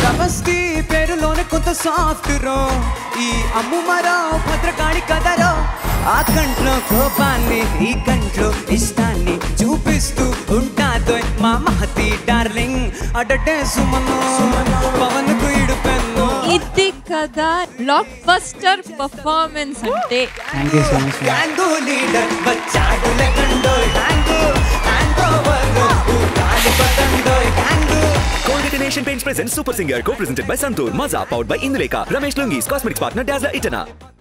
శ్రవస్తి పేరులోనే కొంత సాఫ్ట్ రో ఈ అమ్ము మరో భద్రకాళి కదరో ఆ కంట్లో కోపాన్ని ఈ కంట్లో ఇష్టాన్ని చూపిస్తూ ఉంటాదో మా మహతి డార్లింగ్ అడటే సుమను పవన్ కు ఇడుపెన్ను ఇది కదా బ్లాక్ బస్టర్ పర్ఫార్మెన్స్ అంటే thank you so much hang leader వచ్చాడు లెకండోయ్ హ్యాంగు హ్యాంగ్ ఓవర్ కాలి పతండోయ్ hang Colgate Nation Paints presents Super Singer co-presented by Santur. Maza powered by Induleka. Ramesh Lungis, cosmetics partner Dazzler Itana.